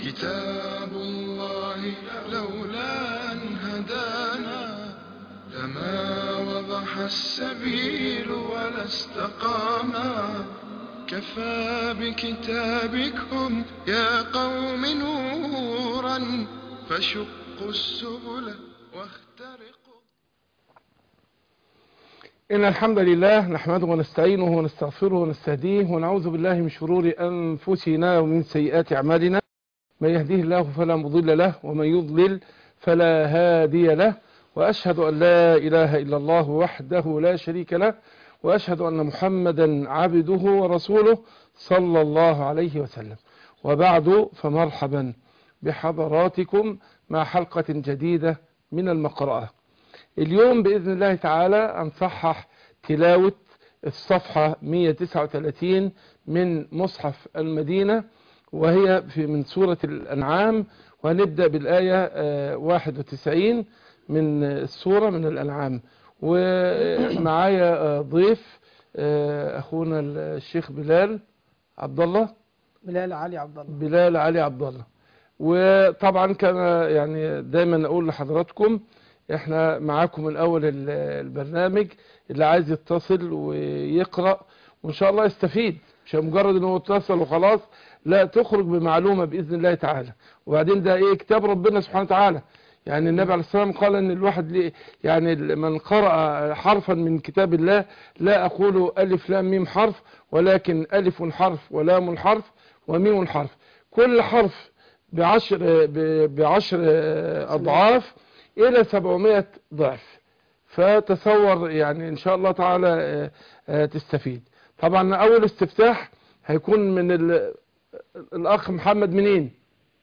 كتاب الله لولا أن هدانا لما وضح السبيل ولا استقاما كفى بكتابكم يا قوم نورا فشقوا السبل واخترقوا إن الحمد لله نحمده ونستعينه ونستغفره ونستهديه ونعوذ بالله من شرور أنفسنا ومن سيئات أعمالنا من يهديه الله فلا مضل له ومن يضلل فلا هادي له وأشهد أن لا إله إلا الله وحده لا شريك له وأشهد أن محمدا عبده ورسوله صلى الله عليه وسلم وبعد فمرحبا بحضراتكم مع حلقة جديدة من المقرأة اليوم بإذن الله تعالى أنصحح تلاوة الصفحة 139 من مصحف المدينة وهي في من سورة الأنعام وهنبدأ بالآية 91 من السورة من الأنعام ومعايا ضيف أخونا الشيخ بلال عبد الله بلال علي عبد الله بلال علي عبد الله وطبعا كان يعني دايما أقول لحضراتكم احنا معاكم من اول البرنامج اللي عايز يتصل ويقرأ وان شاء الله يستفيد مش مجرد انه يتصل وخلاص لا تخرج بمعلومة باذن الله تعالى وبعدين ده ايه كتاب ربنا سبحانه وتعالى يعني النبي عليه الصلاة والسلام قال ان الواحد ليه يعني من قرأ حرفا من كتاب الله لا اقول الف لام ميم حرف ولكن الف حرف ولام حرف وميم حرف كل حرف بعشر بعشر اضعاف الى 700 ضعف فتصور يعني ان شاء الله تعالى تستفيد طبعا اول استفتاح هيكون من الاخ محمد منين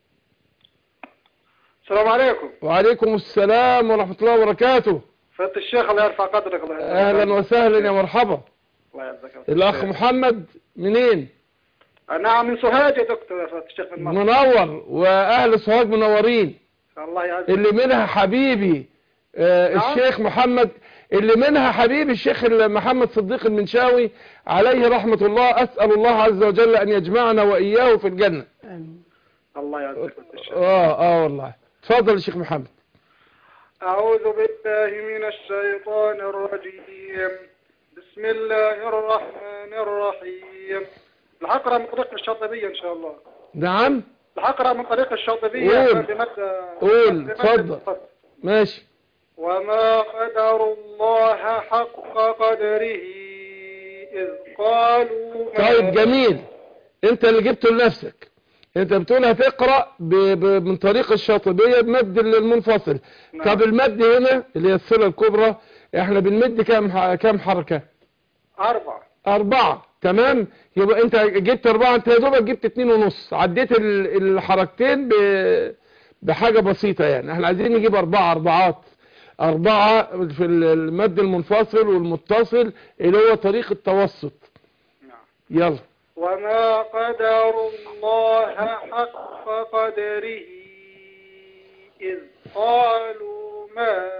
السلام عليكم وعليكم السلام ورحمة الله وبركاته فات الشيخ الله يرفع قدرك الله يرفع اهلا وسهلا يا مرحبا الله يرزقك الاخ محمد منين نعم من سوهاج يا دكتور يا فات الشيخ من مصر منور واهل سوهاج منورين الله يعزك اللي منها حبيبي آه نعم. الشيخ محمد اللي منها حبيبي الشيخ محمد صديق المنشاوي عليه رحمة الله أسأل الله عز وجل أن يجمعنا وإياه في الجنة آمين الله يعزك فات الشيخ آه آه والله تفضل يا شيخ محمد أعوذ بالله من الشيطان الرجيم بسم الله الرحمن الرحيم الحقرة من طريق الشاطبية إن شاء الله نعم الحقرة من طريق الشاطبية قول. بمد قول. بمد اتفضل. الفصل. ماشي وما قدر الله حق قدره إذ قالوا ما- طيب جميل انت اللي جبته لنفسك انت بتقول هتقرأ ب... ب... من طريق الشاطبية بمد المنفصل نعم. طب المد هنا اللي هي الصلة الكبرى احنا بنمد كام ح... كام حركة أربعة اربعة تمام يبقى انت جبت اربعة انت يا دوبك جبت اتنين ونص عديت ال... الحركتين ب... بحاجة بسيطة يعني احنا عايزين نجيب اربعة اربعات اربعة في المد المنفصل والمتصل اللي هو طريق التوسط نعم يلا وما قدر الله حق قدره إذ قالوا ما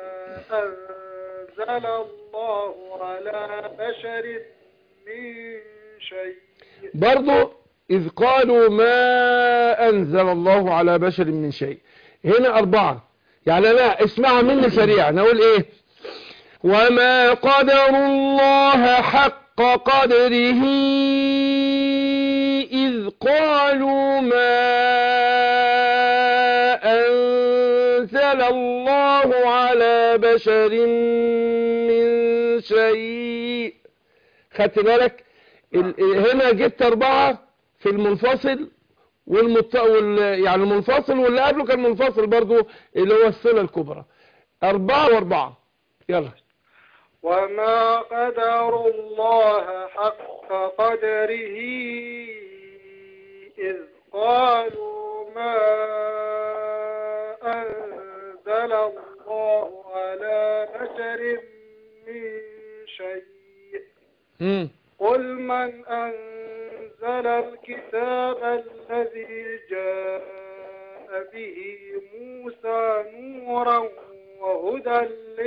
أنزل الله على بشر من شيء برضو إذ قالوا ما أنزل الله على بشر من شيء هنا أربعة يعني لا اسمعها مني سريعا نقول إيه وما قدر الله حق قدره إذ قالوا ما أنزل الله على بشر من شيء خدت بالك ال- هنا جبت أربعة في المنفصل والمت... وال... يعني المنفصل واللي قبله كان منفصل برضو اللي هو الصلة الكبرى أربعة وأربعة يلا وما قدر الله حق قدره إذ قالوا ما أنزل الله على بشر من شيء مم. قل من أنزل الكتاب الذي جاء به موسى نورا وهدى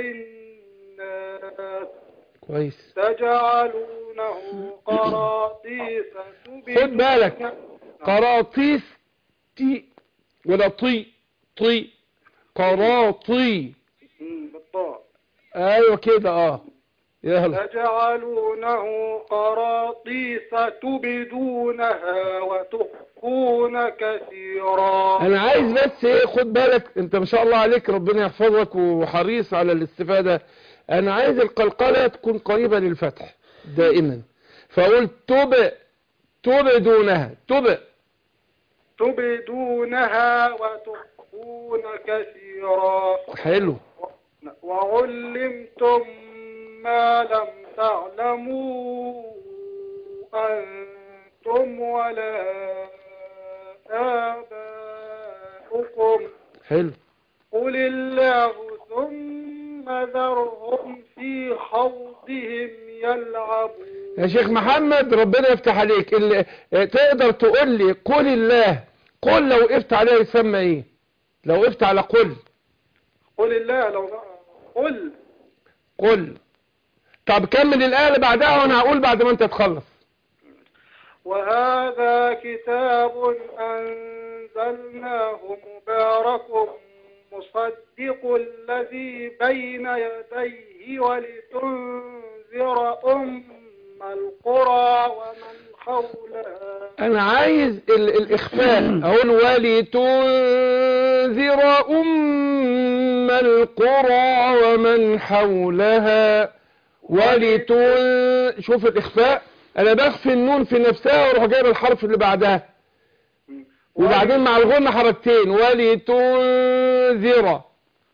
للناس كويس تجعلونه قراطيس خد بالك قراطيس تي ولا طي طي قراطي مم، بالطاء ايوه كده اه يلا تجعلونه قراطيس تبدونها وتخفون كثيرا انا عايز بس ايه خد بالك انت ما شاء الله عليك ربنا يحفظك وحريص على الاستفادة انا عايز القلقلة تكون قريبة للفتح دائما فاقول تب تبدونها تب تبدونها وتخفون كثيرا حلو وعلمتم ما لم تعلموا أنتم ولا آباؤكم حلو قل الله ثم ذرهم في خوضهم يلعبون يا شيخ محمد ربنا يفتح عليك اللي تقدر تقول لي قل الله قل لو وقفت عليه يسمى ايه لو وقفت على قل قل الله لو قل قل طب كمل الآية اللي بعدها وانا هقول بعد ما انت تخلص وهذا كتاب أنزلناه مبارك مصدق الذي بين يديه ولتنذر أم القرى ومن حولها انا عايز ال الإخفاء اقول ولتنذر أم القرى ومن حولها ولتن شوف الإخفاء انا بخفي النون في نفسها واروح جايب الحرف اللي بعدها وبعدين مع الغنة حركتين ولتنذر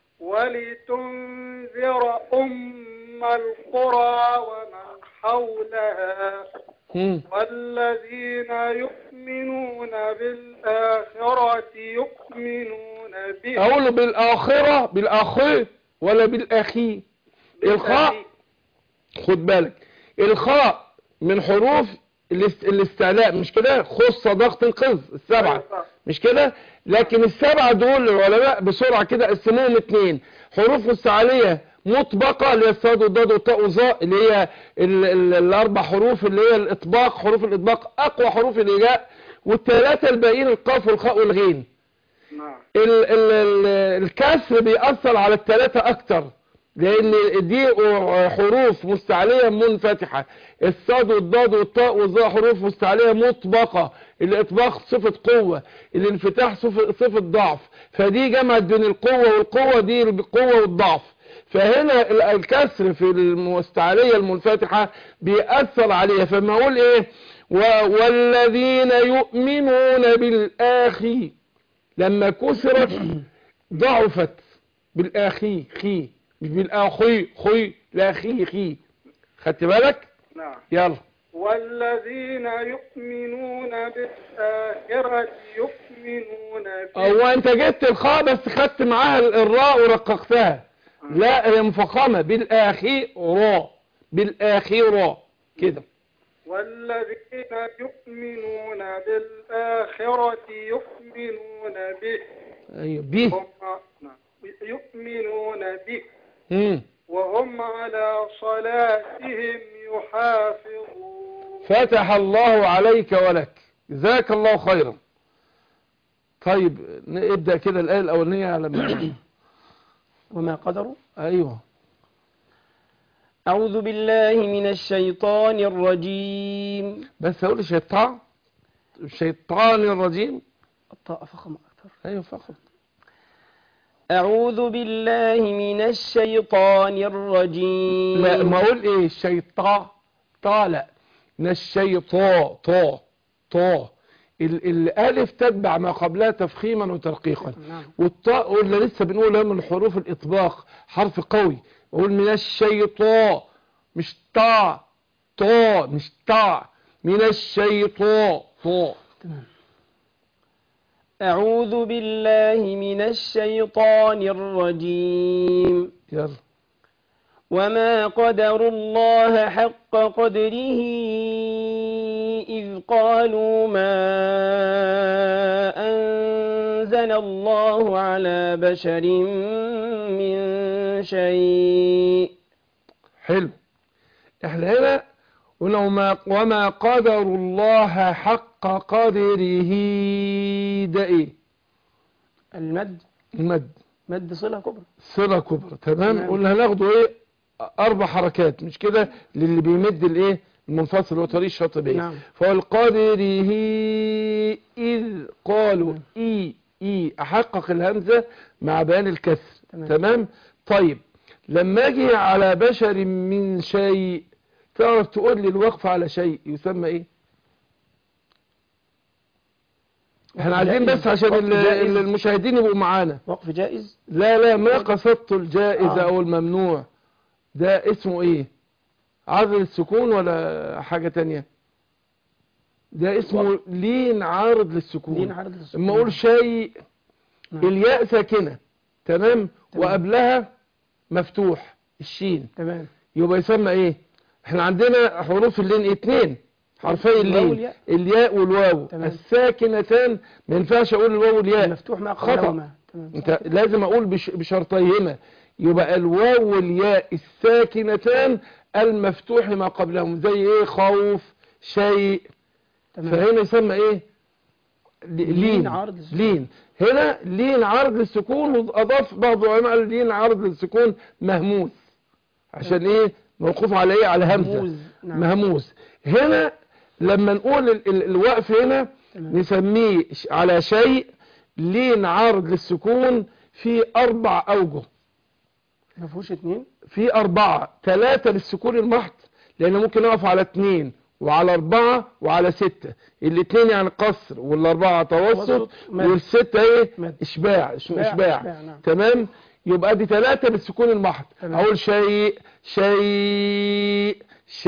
ولتنذر أم القرى ومن حولها هم. والذين يؤمنون بالآخرة يؤمنون بها اقوله بالآخرة بالآخر ولا بالآخي الخاء خد بالك الخاء من حروف الاست- الاستعلاء مش كده خص ضغط القز السبعة مش كده لكن السبعة دول العلماء بسرعة كده قسموهم اتنين حروف مستعلية مطبقة اللي هي الصاد والضاد والطاء والظاء اللي هي ال ال الاربع حروف اللي هي الاطباق حروف الاطباق اقوى حروف الهجاء والثلاثة الباقيين القاف والخاء والغين نعم ال ال ال الكسر بيأثر على الثلاثة أكتر لأن دي حروف مستعلية منفتحة الصاد والضاد والطاء والظاء حروف مستعلية مطبقة الإطباق صفة قوة الانفتاح صفة, صفة ضعف فدي جمعت بين القوة والقوة دي القوة والضعف فهنا ال- الكسر في المستعلية المنفتحة بيأثر عليها فما أقول إيه و- والذين يؤمنون بالآخي لما كسرت ضعفت بالآخي خي مش بالآخي خي لا خي خي خدت بالك نعم يلا والذين يؤمنون بالآخرة يؤمنون بها هو انت جبت الخاء بس خدت معاها الراء ورققتها لا هي مفخمة بالآخي را بالآخي را كده والذين يؤمنون بالآخرة يؤمنون به ايوه به هم نعم. يؤمنون به مم. وهم على صلاتهم يحافظون فتح الله عليك ولك جزاك الله خيرا طيب نبدأ كده الآية الأولانية على ما وما قدروا أيوه أعوذ بالله من الشيطان الرجيم بس أقول الشيطان الشيطان الرجيم الطاء فخم أكثر أيوه فقط أعوذ بالله من الشيطان الرجيم لا ما أقول إيه الشيطان طالع من الشيطان طا طا ال- الألف تتبع ما قبلها تفخيما وترقيقا نعم والطاء قلنا لسه بنقول من حروف الإطباق حرف قوي بقول من الشيطان مش طا طا مش طا من الشيطان طا تمام أعوذ بالله من الشيطان الرجيم يلا وما قدروا الله حق قدره إذ قالوا ما أنزل الله على بشر من شيء حلو احنا هنا قلنا وما, وما قدر الله حق قدره ده ايه المد المد مد صلة كبرى صلة كبرى تمام تمام. قلنا هناخده ايه اربع حركات مش كده للي بيمد الايه المنفصل هو طريق الشاطبية نعم. فالقادره اذ قالوا اي اي احقق الهمزة مع بيان الكسر تمام. تمام طيب لما اجي على بشر من شيء تعرف تقول لي الوقف على شيء يسمى ايه احنا عايزين جائز. بس عشان وقف ال- جائز. المشاهدين يبقوا معانا وقف جائز لا لا ما قصدت الجائز آه. او الممنوع ده اسمه ايه عرض للسكون ولا حاجة تانية ده اسمه لين عارض للسكون دين عرض للسكون. اما اقول شيء نعم. الياء ساكنة تمام تمام. وقبلها مفتوح الشين تمام يبقى يسمى ايه احنا عندنا حروف اللين اتنين حرفي الواو اللين والياء. الياء والواو تمام. الساكنتان ما ينفعش اقول الواو والياء المفتوح ما خطأ. قبلهما تمام انت لازم اقول بش بشرطيهما يبقى الواو والياء الساكنتان المفتوح ما قبلهم زي ايه خوف شيء تمام فهنا يسمى ايه ل- لين لين عرض للسكون. لين هنا لين عرض للسكون واضاف بعض العلماء لين عرض للسكون مهموس عشان ايه موقوف على ايه على همزه مهموز. نعم. مهموس هنا لما نقول ال- ال- الوقف هنا تمام. نسميه ش- على شيء لين عرض للسكون في اربع اوجه ما فيهوش اتنين في أربعة ثلاثة للسكون المحض لأن ممكن أقف على اتنين وعلى أربعة وعلى ستة الاتنين يعني قصر والأربعة توسط توسط، مد. والستة إيه مد. إشباع اسمه إشباع، إشباع إشباع، نعم. تمام يبقى دي ثلاثة بالسكون المحض تمام. أقول شيء شيء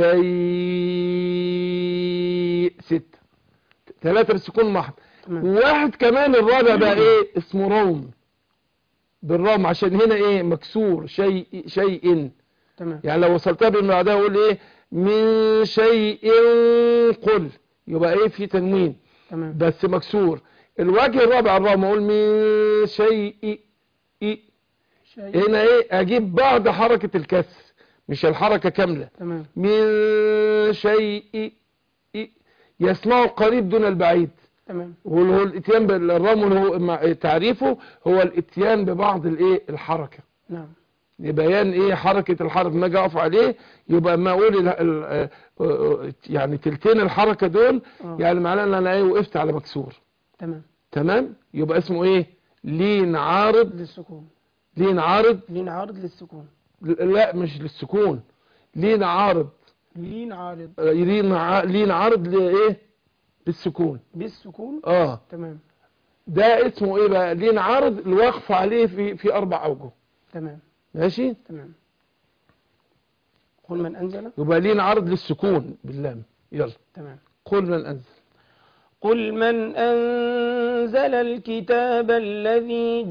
شيء ستة ثلاثة بالسكون المحض تمام. وواحد كمان الرابع بقى إيه اسمه روم بالرام عشان هنا إيه مكسور شيء شيء تمام يعني لو وصلتها بالمعدة اقول ايه من شيء قل يبقى ايه في تنوين تمام بس مكسور الوجه الرابع الرابع اقول من شيء إيه شيء هنا ايه اجيب بعد حركة الكسر مش الحركة كاملة تمام من شيء إيه يسمع القريب دون البعيد تمام وهو الاتيان بالرام اللي هو مع- تعريفه هو الاتيان ببعض الايه الحركة نعم بيان ايه حركة الحرف ما اجي اقف عليه يبقى ما اقول ال- ال- آه، آه، يعني تلتين الحركة دول آه. يعني معناه ان انا ايه وقفت على مكسور تمام تمام يبقى اسمه ايه لين عارض للسكون لين عارض لين عارض للسكون لا مش للسكون لين عارض لين عارض آه، لين ع- لين عارض لايه للسكون بالسكون اه تمام ده اسمه ايه بقى لين عارض الوقف عليه في في اربع اوجه تمام ماشي تمام قل من أنزل يبقى لين عارض للسكون باللام يلا تمام قل من انزل قل من أنزل الكتاب الذي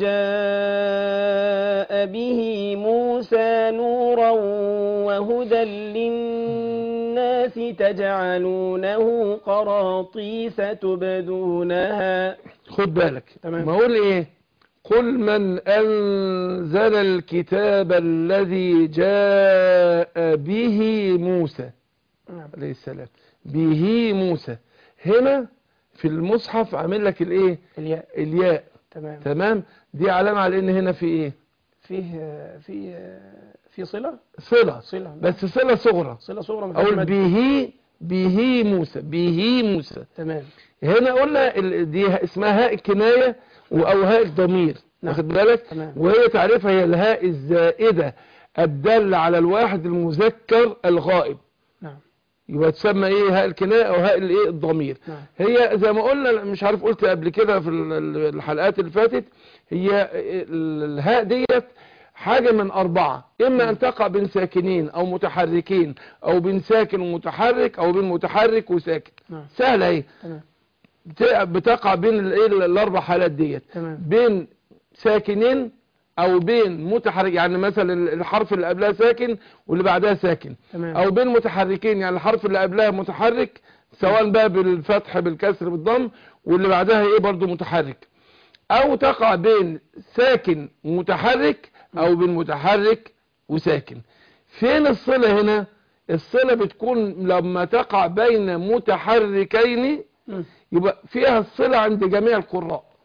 جاء به موسى نورا وهدى للناس تجعلونه قراطيس تبدونها خد بالك تمام. ما اقول ايه قل من انزل الكتاب الذي جاء به موسى نعم عليه السلام به موسى هنا في المصحف عامل لك الايه الياء الياء تمام تمام دي علامة على ان هنا في ايه فيه في في صلة صلة صلة نعم. بس صلة صغرى صلة صغرى ما فيهاش اقول مد. به به موسى به موسى تمام هنا قلنا ال- دي اسمها هاء الكناية او هاء الضمير نعم. واخد بالك تمام. وهي تعريفها هي الهاء الزائدة الدالة على الواحد المذكر الغائب نعم يبقى تسمى ايه هاء الكناية او هاء الايه الضمير نعم هي زي ما قلنا مش عارف قلت قبل كده في ال- ال- الحلقات اللي فاتت هي ال- الهاء ديت حاجة من أربعة إما أن تقع بين ساكنين أو متحركين أو بين ساكن ومتحرك أو بين متحرك وساكن نعم سهلة اهي تمام بت- بتقع بين الايه الاربع حالات ديت تمام بين ساكنين او بين متحرك يعني مثلا الحرف اللي قبلها ساكن واللي بعدها ساكن تمام او بين متحركين يعني الحرف اللي قبلها متحرك سواء بقى بالفتح بالكسر بالضم واللي بعدها ايه برضو متحرك او تقع بين ساكن ومتحرك او بين متحرك وساكن فين الصلة هنا الصلة بتكون لما تقع بين متحركين مم. يبقى فيها الصلة عند جميع القراء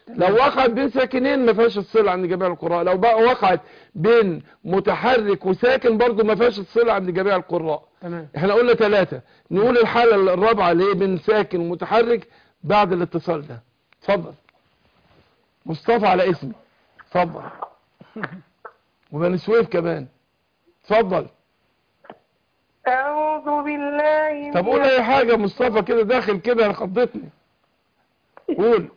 لو وقعت بين ساكنين ما فيهاش الصلة عند جميع القراء لو بقى وقعت بين متحرك وساكن برضو ما فيهاش الصلة عند جميع القراء تمام احنا قلنا ثلاثة نقول الحالة الرابعة اللي هي بين ساكن ومتحرك بعد الاتصال ده اتفضل مصطفى على اسمي اتفضل وبني سويف كمان اتفضل أعوذ بالله طب قول اي حاجة مصطفى كده داخل كده خضتني قول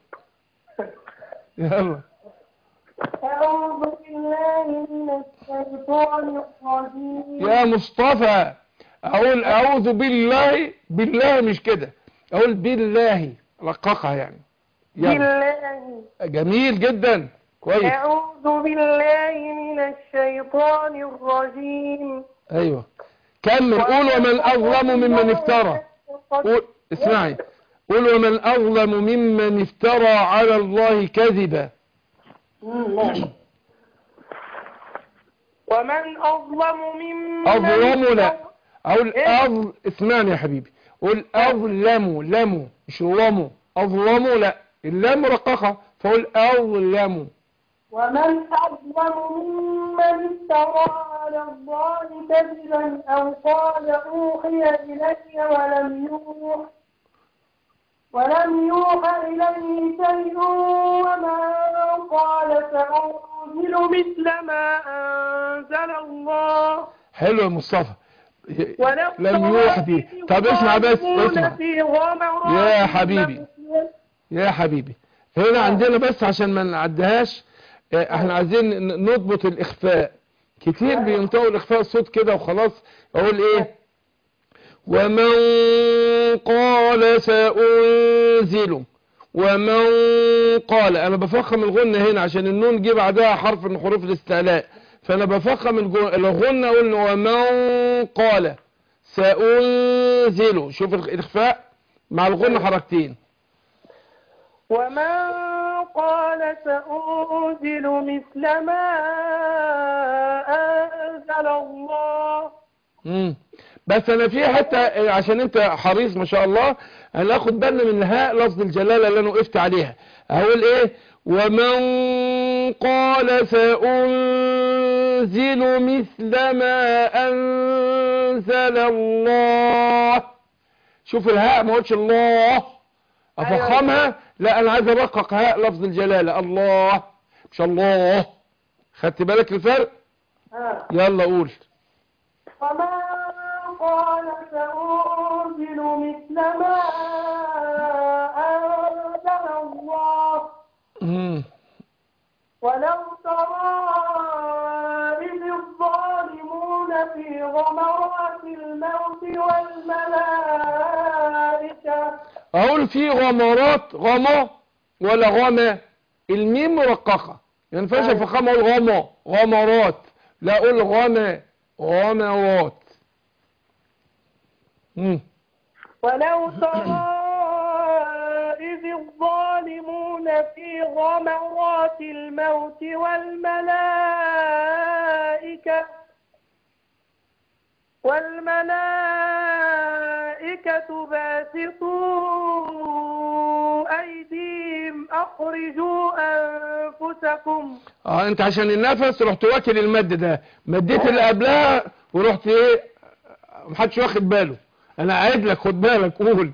يلا أعوذ بالله من الشيطان الرجيم يا مصطفى اقول اعوذ بالله بالله مش كده اقول بالله رققها يعني يلا بالله جميل جدا كويس أعوذ بالله من الشيطان الرجيم ايوه كمل قول ومن اظلم ممن افترى قول اسمعي قول ومن اظلم ممن افترى على الله كذبا ومن أظلم ممن اظلم لا اقول أظل اسمعني يا حبيبي قول اظلم لمو مش لمو اظلم لا اللام مرققه فقول اظلم ومن أظلم ممن افترى على الله كذبا أو قال أوحي إلي ولم يوح ولم يوحى إليه شيء وما قال سأنزل مثل ما أنزل الله حلو يا مصطفى ولو لم يوحدي طب اسمع بس اسمع في غمرات يا حبيبي. يا حبيبي هنا عندنا بس عشان ما نعديهاش اه، احنا عايزين ن- نضبط الاخفاء كتير بينطقوا الاخفاء الصوت كده وخلاص اقول ايه ومن قال سأنزل ومن قال انا بفخم الغنة هنا عشان النون جه بعدها حرف من حروف الاستعلاء فانا بفخم الجو- الغنة اقول ومن قال سأنزل شوف الخ- الاخفاء مع الغنة حركتين ومن قال سأنزل مثل ما أنزل الله مم. بس انا في حتى عشان انت حريص ما شاء الله هناخد بالنا من الهاء لفظ الجلاله اللي انا وقفت عليها اقول ايه ومن قال سأنزل مثل ما انزل الله شوف الهاء ما قلتش الله افخمها لا انا عايز ارقق هاء لفظ الجلاله الله مش الله خدت بالك الفرق يلا قول ومن قال سأنزل مثل ما أنزل الله مم. ولو ترى إذ الظالمون في غمرات الموت والملائكة اقول في غمرات غما ولا غما الميم مرققة ما ينفعش افخمها اقول غما غمرات لا اقول غما غمرات مم. ولو ترى إذ الظالمون في غمرات الموت والملائكة والملائكة باسطوا أيديهم أخرجوا أنفسكم اه انت عشان النفس رحت واكل المد ده مديت اللي قبلها ورحت ايه محدش واخد باله انا قاعد لك خد بالك قول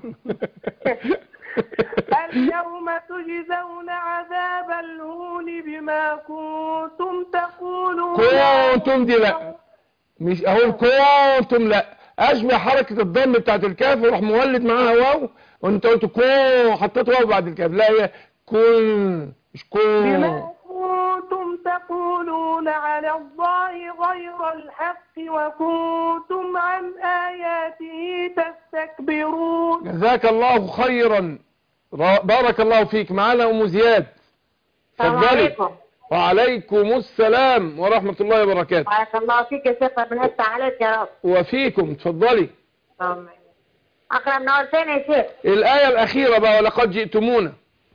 اليوم تجزون عذاب الهون بما كنتم تقولون كنتم دي لا مش اقول كنتم لا اشبه حركة الضم بتاعت الكاف وراح مولد معاها واو وانت قلت كون حطيت واو بعد الكاف لا هي كن مش كون بما كنتم تقولون على الله غير الحق وكنتم عن آياته تستكبرون جزاك الله خيرا را- بارك الله فيك معانا ام زياد السلام اتفضلي عليكم وعليكم السلام ورحمة الله وبركاته بارك الله فيك يا شيخ ربنا يفتح عليك يا رب وفيكم اتفضلي اللهم آمين. اقرا من اول تاني يا شيخ الآية الأخيرة بقى ولقد جئتمونا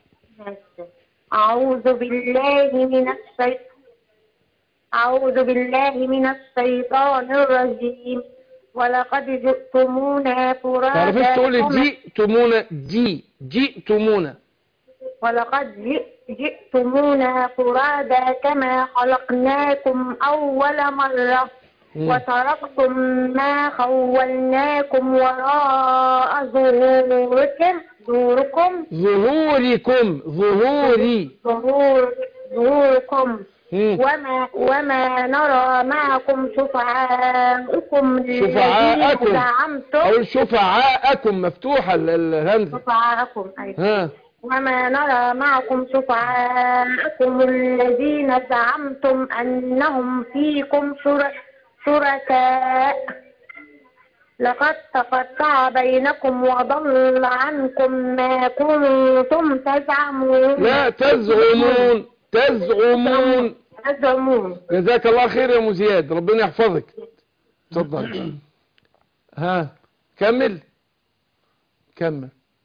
أعوذ بالله من الشيطان أعوذ بالله من الشيطان الرجيم ولقد جئتمونا فرادا تعرفيش تقولي كما- جئتمونا جي جئتمونا ولقد جئ- جئتمونا فرادا كما خلقناكم أول مرة مم. وتركتم ما خولناكم وراء ظهوركم ظهوركم ظهوركم ظهوري ظهور ظهوركم مم. وما وما نرى معكم شفعاءكم الذين شفعاءكم. زعمتم أقول شفعاءكم مفتوحة ال- الهمزة شفعاءكم أيوة. ها وما نرى معكم شفعاءكم الذين زعمتم أنهم فيكم شر- شركاء لقد تقطع بينكم وضل عنكم ما كنتم تزعمون لا تزعمون تزعمون تزعمون جزاك الله خير يا ام زياد ربنا يحفظك اتفضل ها كمل كمل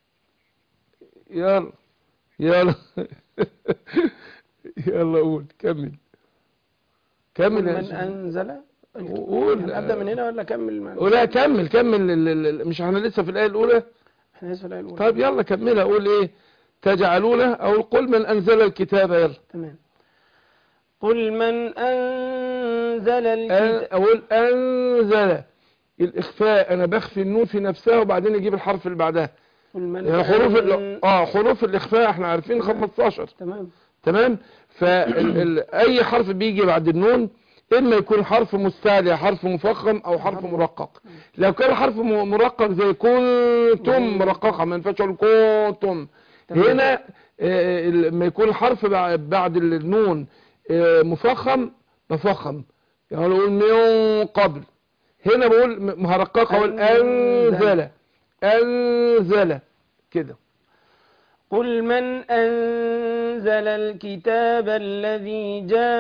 يلا يلا يلا قول كمل كمل يا من شيخ. أنزل قول. يعني أبدأ من هنا ولا أكمل ما- ولا كمل كمل ال- ال- ال- مش احنا لسه في الآية الأولى احنا لسه في الآية الأولى طيب يلا كملها قول ايه تجعلونه او قل من انزل الكتاب يلا تمام قل من أنزل أن- الكتاب اقول انزل الاخفاء انا بخفي النون في نفسها وبعدين اجيب الحرف اللي بعدها قل من يعني حروف أن- ال- اه حروف الاخفاء احنا عارفين 15 تمام تمام فاي حرف بيجي بعد النون اما يكون حرف مستعلي حرف مفخم او حرف مرقق لو كان حرف م- مرقق زي كنتم مرققه ما ينفعش اقول كنتم تمام. هنا آه، ال- لما يكون الحرف بع- بعد النون آه، مفخم بفخم يعني اقول من قبل هنا بقول م- مرققه اقول انزل انزل كده قل من أنزل الكتاب الذي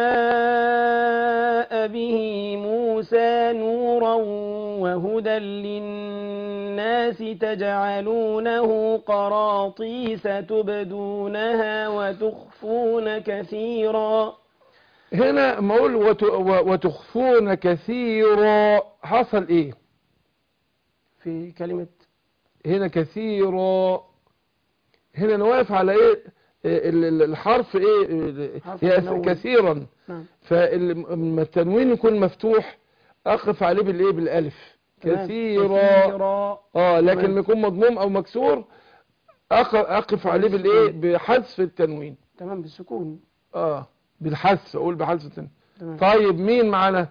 جاء به موسى نورا وهدى للناس تجعلونه قراطيس تبدونها وتخفون كثيرا هنا ما اقول وت- و- وتخفون كثيرا حصل ايه في كلمة هنا كثيرا هنا انا واقف على ايه ال- ال- الحرف ايه حرف هي منون. كثيرا نعم فلما التنوين يكون مفتوح اقف عليه بالايه بالالف تمام. كثيرا كثيرا اه لكن تمام. لما يكون مضموم او مكسور أق- اقف عليه بالايه بحذف التنوين تمام بالسكون اه بالحذف اقول بحذف التنوين تمام طيب مين معانا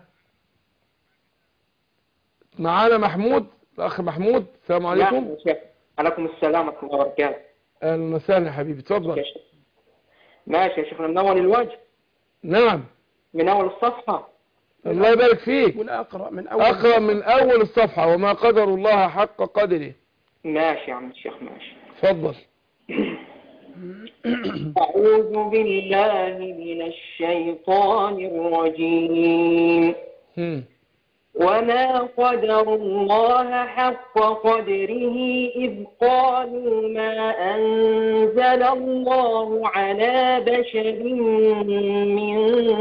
معانا محمود الاخ محمود السلام عليكم نعم يا شيخ عليكم السلام ورحمة الله وبركاته اهلا وسهلا يا حبيبي يا اتفضل شيخ. ماشي يا شيخنا من أول الوجه نعم من أول الصفحة الله يبارك فيك قل أقرأ من أول اقرا من اول الصفحه وما قدر الله حق قدره ماشي يا عم الشيخ ماشي اتفضل أعوذ بالله من الشيطان الرجيم هم. وما قدر الله حق قدره إذ قالوا ما أنزل الله على بشر من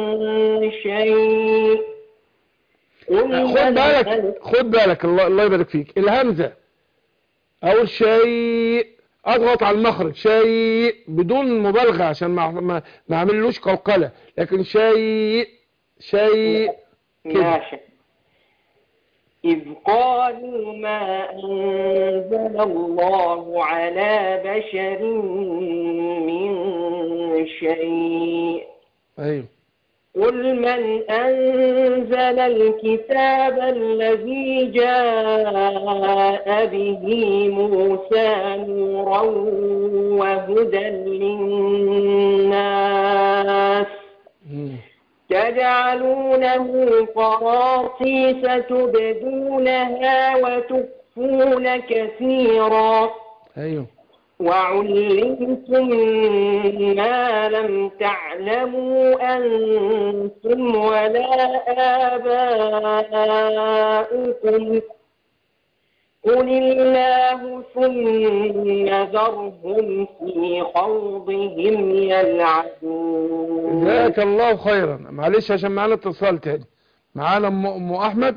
شيء قل خد من بالك أنزل- خد بالك الله, الله يبارك فيك الهمزه اول شيء اضغط على المخرج شيء بدون مبالغه عشان ما ما, ما اعملوش قلقله لكن شيء شيء كده. ماشي إذ قالوا ما أنزل الله على بشر من شيء ايوه قل من أنزل الكتاب الذي جاء به موسى نورا وهدى للناس هم. تجعلونه قراطيس تبدونها وتخفون كثيرا ايوه وعلمتم ما لم تعلموا أنتم ولا آباؤكم قل الله ثم ذرهم في خوضهم يلعبون جزاك الله خيرا معلش عشان معانا اتصال تاني معانا ام ام احمد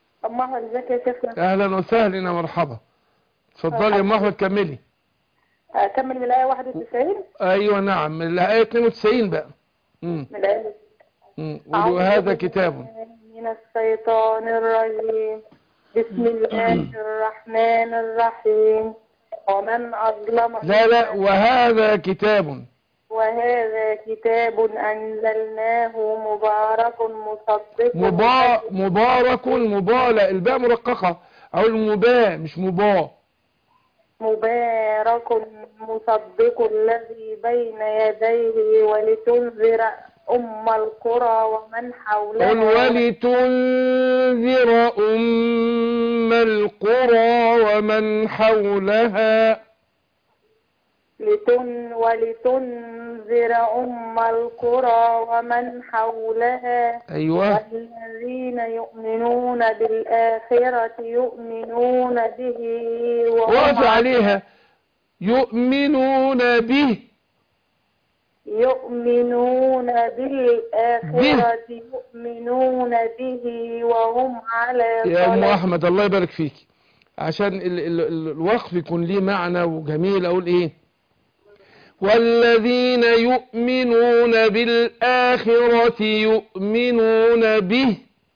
الله ازيك يا شيخنا اهلا وسهلا يا مرحبا اتفضلي يا ام احمد كملي أكمل من الآية 91 ايوه نعم من الايه 92 بقى امم من الآية أمم. قولي وهذا كتاب من الشيطان الرجيم بسم الله الرحمن الرحيم ومن أظلم لا لا وهذا كتاب وهذا كتاب أنزلناه مبارك مصدق مبا مبارك مبا لا الباء مرققة او المباء مش مبا مبارك مصدق الذي بين يديه ولتنذر أم القرى ومن قل حولها ولتنذر أم القرى ومن حولها لتن ولتنذر أم القرى ومن حولها أيوة والذين يؤمنون بالآخرة يؤمنون به وقف وهم عليها يؤمنون به يؤمنون بالآخرة يؤمنون به وهم على يا أم صلاة أحمد الله يبارك فيك عشان ال ال ال الوقف يكون ليه معنى وجميل أقول إيه والذين يؤمنون بالآخرة يؤمنون به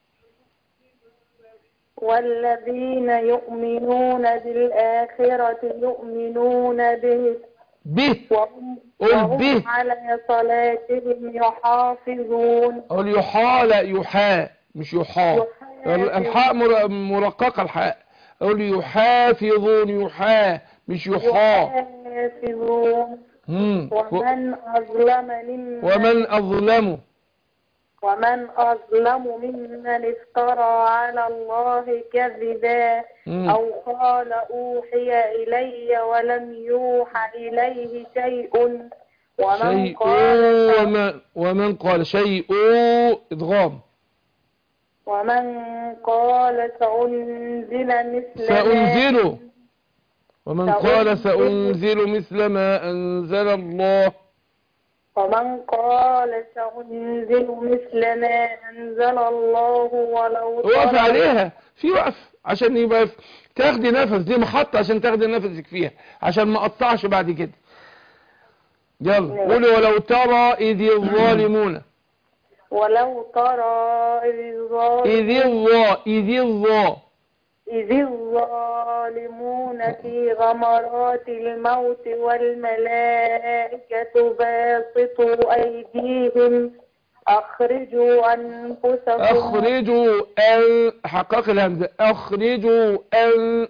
والذين يؤمنون بالآخرة يؤمنون به به وهم, قل وهم به. على صلاتهم يحافظون أقول يحال يحا مش يحا الحاء مر- مرققة الحاء أقول يحافظون يحا مش يحا يحافظون مم. ومن أظلم ممن ومن أظلم ومن أظلم ممن افترى على الله كذبا مم. أو قال أوحي إلي ولم يوحى إليه شيء ومن شيء قال ومن, ومن قال شيء إدغام ومن قال سأنزل مثل ما سأنزل ومن قال سأنزل. سأنزل مثل ما أنزل الله ومن قال سأنزل مثل ما أنزل الله ولو وقف ترى- عليها في وقف عشان يبقى في- تاخدي نفس دي محطة عشان تاخدي نفسك فيها عشان ما اقطعش بعد كده يلا قولي ولو ترى إذ الظالمون ولو ترى إذ إذ الظالمون الظا إذ الظا إذ الظالمون في غمرات الموت والملائكة باسطوا أيديهم أخرجوا أنفسكم أخرجوا أن حقق الهمزة أخرجوا أن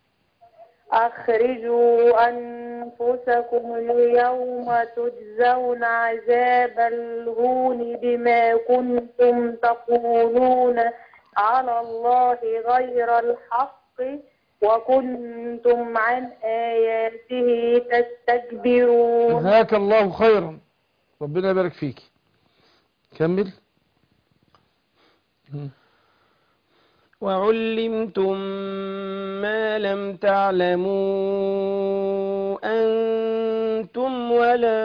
أخرجوا أنفسكم اليوم تجزون عذاب الهون بما كنتم تقولون على الله غير الحق وكنتم عن آياته تستكبرون جزاك الله خيرا ربنا يبارك فيك كمل وعلمتم ما لم تعلموا أنتم ولا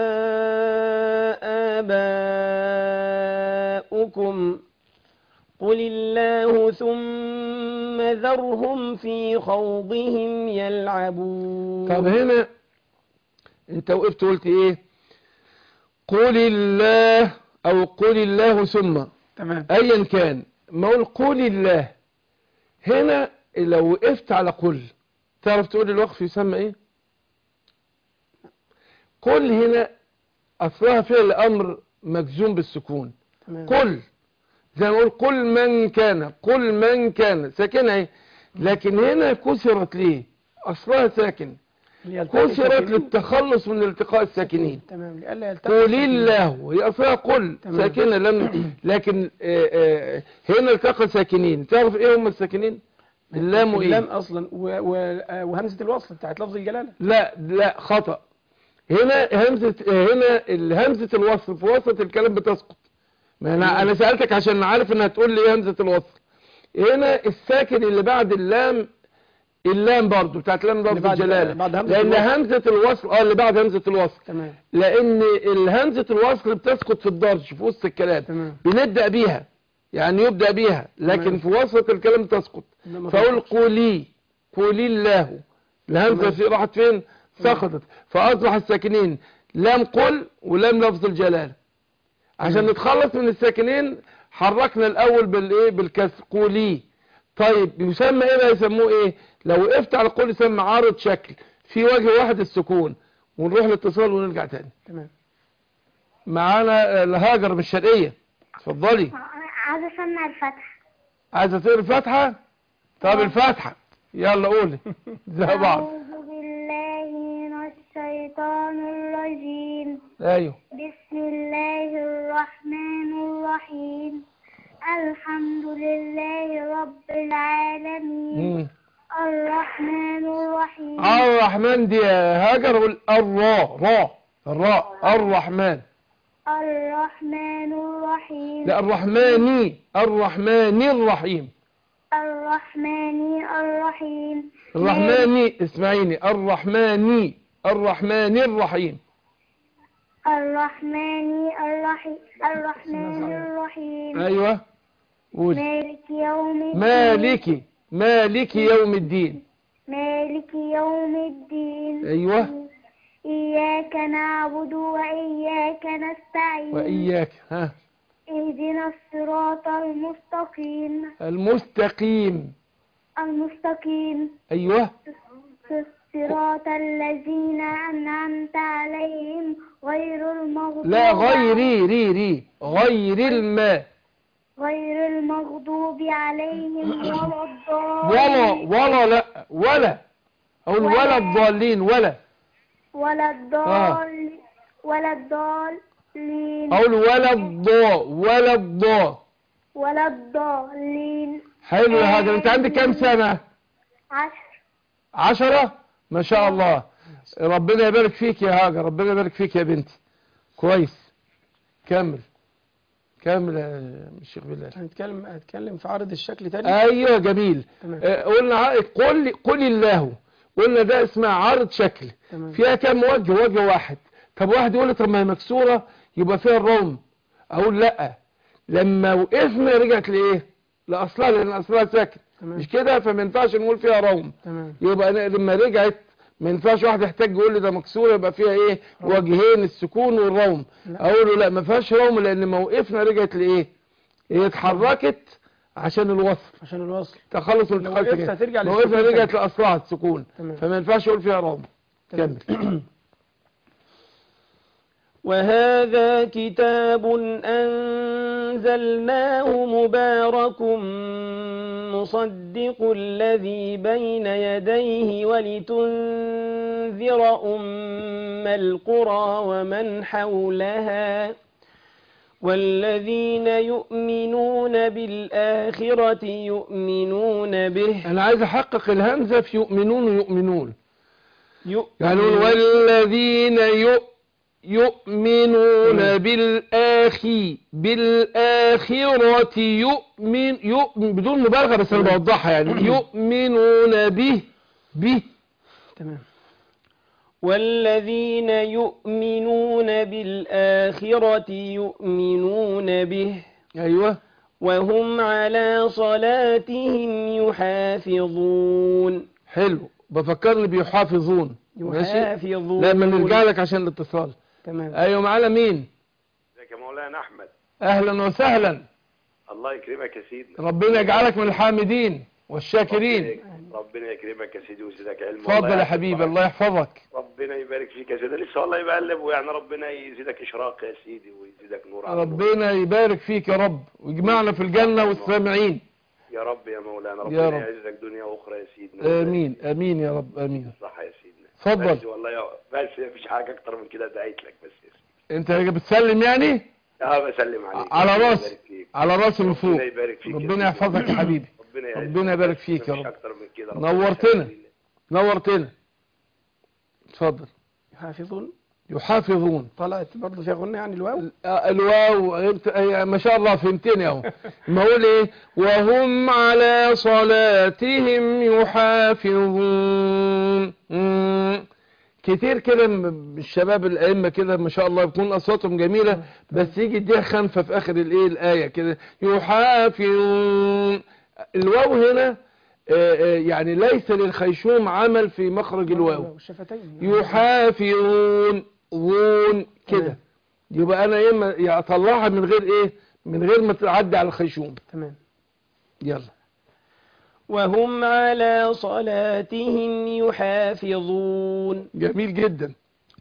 آباؤكم قل الله ثم ذرهم في خوضهم يلعبون طب هنا انت وقفت قلت ايه قل الله او قل الله ثم تمام ايا كان ما اقول قل الله هنا لو وقفت على قل تعرف تقول الوقف يسمى ايه قل هنا اصلها فعل امر مجزوم بالسكون تمام قل زي ما اقول قل من كان قل من كان ساكنه اهي لكن هنا كسرت ليه اصلها ساكن ليلتقي كسرت الساكنين. للتخلص من التقاء الساكنين تمام لئلا يلتقي قل الساكنين. الله هي اصلها قل تمام. ساكنه لم لكن آه، آه، هنا التقى ساكنين تعرف ايه هم الساكنين اللام اللام وايه اصلا و- و- آه، وهمزه الوصل بتاعت لفظ الجلاله لا لا خطأ هنا همزة هنا الهمزة الوصل في وسط الكلام بتسقط ما انا انا سألتك عشان عارف انها تقول لي ايه همزة الوصل هنا الساكن اللي بعد اللام اللام برضو بتاعت لام اللي لفظ بعد- الجلالة بعد همزة لان الوصل. همزة الوصل اه اللي بعد همزة الوصل تمام لان الهمزة الوصل بتسقط في الدرج في وسط الكلام تمام بنبدأ بيها يعني يبدأ بيها لكن تمام. في وسط الكلام تسقط إنما فاقول تسقطش. قولي قولي الله الهمزة تمام. في راحت فين سقطت فأصبح الساكنين لام قل ولام لفظ الجلالة عشان نتخلص من الساكنين حركنا الأول بالإيه بالكسر قولي طيب يسمى إيه بقى يسموه إيه لو وقفت على قول يسمى عارض شكل في وجه واحد السكون ونروح الاتصال ونرجع تاني تمام معانا الهاجر من الشرقية اتفضلي عايزة أسمع الفتح عايزة تقري الفاتحة طب الفاتحة يلا قولي زي بعض أعوذ بالله من الشيطان الرجيم ايوه بسم الله الرحمن الرحيم الحمد لله رب العالمين مم. الرحمن الرحيم الرحمن دي يا هاجر قول الراء راء الراء الرحمن الرحمن الرحيم لا الرحماني الرحماني الرحيم الرحمن الرحيم الرحماني اسمعيني الرحماني الرحماني الرحيم الرحمن الرحيم الرحمن الرحيم ايوه قولي مالك يوم الدين مالكي مالكي يوم الدين مالك يوم الدين ايوه إياك نعبد وإياك نستعين واياك ها اهدنا الصراط المستقيم المستقيم المستقيم ايوه صراط الذين أنعمت عليهم غير المغضوب لا غيري ري ري غير الماء غير المغضوب عليهم ولا ولا الضالين ولا لا ولا اقول ولا الضالين ولا ولا الضال ولا الضالين اقول ولا الضاء ولا الضاء ولا الضالين حلو يا هاجر انت عندك كام سنة عشر عشرة ما شاء الله ربنا يبارك فيك يا هاجر ربنا يبارك فيك يا بنتي كويس كمل كمل يا الشيخ بالله هنتكلم هنتكلم في عرض الشكل تاني ايوه جميل تمام. آه، قلنا ع- قل قل الله قلنا ده اسمها عرض شكل تمام. فيها كام وجه وجه واحد طب واحد يقول لي طب ما هي مكسوره يبقى فيها الروم اقول لا لما وقفنا رجعت لايه لاصلها لان اصلها ساكن تمام. مش كده فما ينفعش نقول فيها روم تمام يبقى أنا لما رجعت ما ينفعش واحد يحتاج يقول لي ده مكسوره يبقى فيها ايه وجهين السكون والروم لا. اقول له لا ما فيهاش روم لان ما وقفنا رجعت لايه هي اتحركت عشان الوصل عشان الوصل تخلص من لو الخلف وقفت كده. هترجع لو للسكون وقفنا رجعت تاني. لاصلها السكون تمام. فما ينفعش اقول فيها روم تمام. كمل وهذا كتاب أنزلناه مبارك مصدق الذي بين يديه ولتنذر أم القرى ومن حولها والذين يؤمنون بالآخرة يؤمنون به انا عايز احقق الهمزه في يؤمنون ويؤمنون يعني يؤمنون والذين يؤ يؤمنون بالآخي بالآخرة يؤمن يؤمن بدون مبالغة بس أنا بوضحها يعني يؤمنون به به تمام والذين يؤمنون بالآخرة يؤمنون به أيوة وهم على صلاتهم يحافظون حلو بفكرني بيحافظون ماشي يحافظون لا ما نرجع لك عشان الاتصال تمام أيوة معانا مين ازيك يا مولانا احمد أهلا وسهلا الله يكرمك يا سيدي ربنا يجعلك من الحامدين والشاكرين ربنا- ربنا يكرمك يا سيدي ويزيدك علم اتفضل والله يا حبيبي يحفظك. الله يحفظك ربنا يبارك فيك يا سيدي لسه والله يبقلب ويعني ربنا يزيدك اشراق يا سيدي ويزيدك نور على نور. ربنا يبارك فيك يا رب ويجمعنا في الجنة والسامعين يا رب يا مولانا يا ربنا رب. يعزك دنيا واخرى يا سيدنا آمين آمين يا رب آمين صح يا سيدنا اتفضل. بس والله يا بس مفيش حاجه اكتر من كده دعيت لك بس يا سيدي انت بتسلم يعني اه بسلم عليك على ربنا راس يبارك فيك. على راسي من فوق ربنا يبارك فيك يا ربنا سيدي. يحفظك يا حبيبي ربنا يعزك. ربنا يبارك فيك يا مفيش رب. اكتر من كده ربنا نورتنا. يخليك. نورتنا اتفضل يحافظون يحافظون طلعت برضه فيها غنى يعني الواو آه، الواو غيرت- هي ما شاء الله فهمتني اهو ما اقول ايه وهم على صلاتهم يحافظون مم. كتير كده من الشباب الائمه كده ما شاء الله يكون اصواتهم جميله بس يجي يديها خنفه في اخر الايه الايه كده يحافظون الواو هنا آه، آه، يعني ليس للخيشوم عمل في مخرج الواو الشفتين يحافظون ون كده تمام. يبقى انا ايه ما- يعني اطلعها من غير ايه من غير ما تعدي على الخيشوم تمام يلا وهم على صلاتهم يحافظون جميل جدا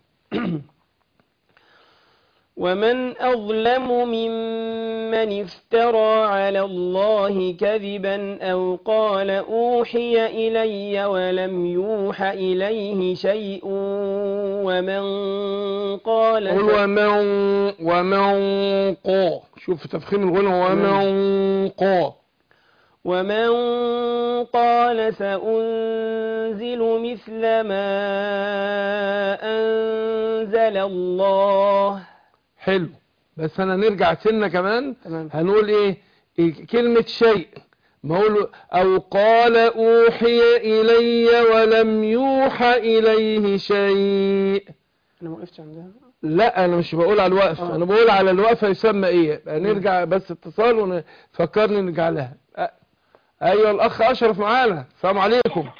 ومن أظلم ممن افترى على الله كذبا أو قال أوحي إلي ولم يوح إليه شيء ومن قال قل ومن ومن قا شوف تفخيم الغنى ومن قا ومن قال سأنزل مثل ما أنزل الله حلو بس انا نرجع سنة كمان تمام هنقول ايه إيه كلمة شيء ما اقول او قال اوحي الي ولم يوحى اليه شيء أنا ما وقفتش عندها لا انا مش بقول على الوقف آه. انا بقول على الوقفه يسمى ايه يبقى نرجع بس اتصال ونفكرني نرجع لها أ- ايوه الاخ اشرف معانا السلام عليكم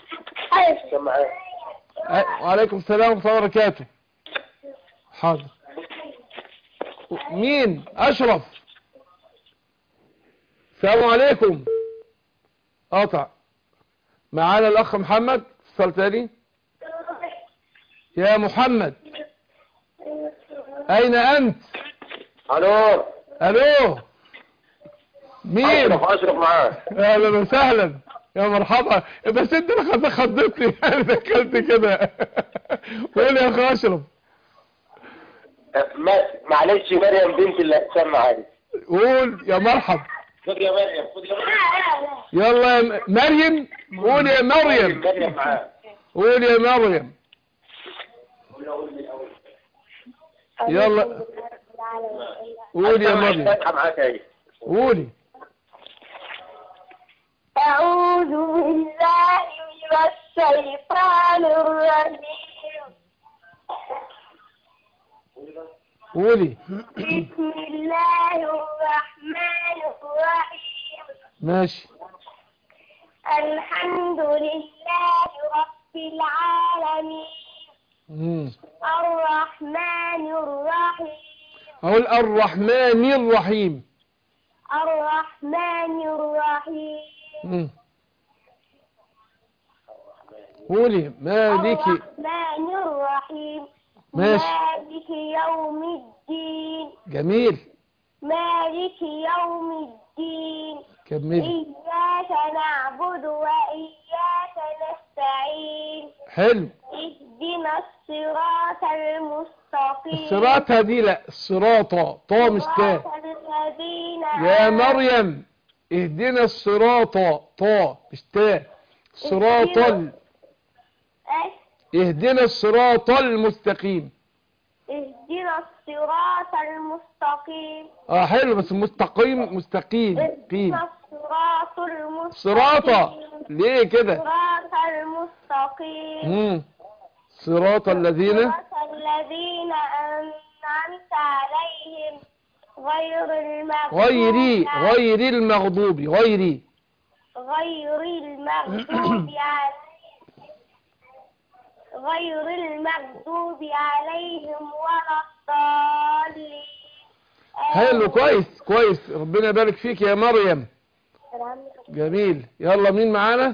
أ- وعليكم السلام ورحمه الله وبركاته حاضر مين اشرف السلام عليكم قطع معانا الاخ محمد اتصال تاني يا محمد اين انت الو الو مين اشرف اشرف معاك اهلا وسهلا يا مرحبا بس انت اللي خد- خضتني انا دخلت كده قول يا اخ اشرف ما معلش مريم بنت اللي هتسمع معايا قول يا مرحب خد يا مريم خد يا مريم يلا يا م- مريم قول يا مريم مريم معاك قول يا مريم يلا قول يا مريم فاتحه معاك اهي قولي أعوذ بالله من الشيطان الرجيم قولي بسم الله الرحمن الرحيم ماشي الحمد لله رب العالمين مم. الرحمن الرحيم اقول الرحمن الرحيم الرحمن الرحيم مم. قولي مالكي الرحمن الرحيم ماشي. مالك يوم الدين جميل مالك يوم الدين كملي إياك نعبد وإياك نستعين حلو اهدنا الصراط المستقيم الصراط دي لا الصراط طا مش تا صراط الذين يا أنعمت مريم اهدنا الصراط طا مش تا صراط ال... اهدنا الصراط المستقيم اهدنا الصراط المستقيم اه حلو بس مستقيم مستقيم قيم اهدنا الصراط المستقيم صراطة ليه كده صراط المستقيم مم. صراط الذين صراط الذين أنعمت عليهم غير المغضوب غيري عليهم- غير المغضوب غيري غير المغضوب عليهم غير المغضوب عليهم ولا الضالين حلو كويس كويس ربنا يبارك فيك يا مريم جميل يلا مين معانا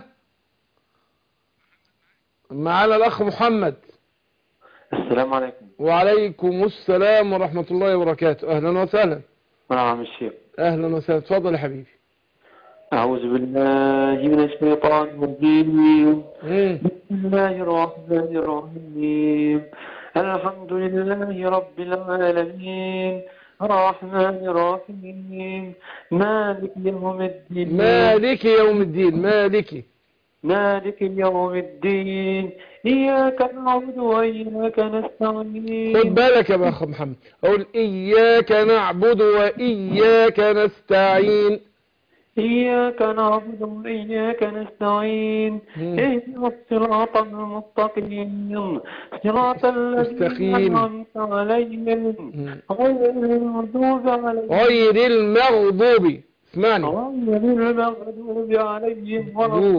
معانا الاخ محمد السلام عليكم وعليكم السلام ورحمة الله وبركاته اهلا وسهلا نعم الشيخ اهلا وسهلا اتفضل يا حبيبي أعوذ بالله من الشيطان الرجيم مم. بسم الله الرحمن الرحيم الحمد لله رب العالمين الرحمن الرحيم مالك يوم الدين مالك يوم الدين مالك مالك يوم الدين إياك نعبد وإياك خد نستعين بالك يا اخ محمد اقول اياك نعبد واياك نستعين إياك نعبد وإياك نستعين مم. اهدنا الصراط المستقيم صراط الذين مستقيم. أنعمت عليهم مم. غير المغضوب عليهم غير المغضوب اسمعني غير المغضوب عليهم ولا مغضوب.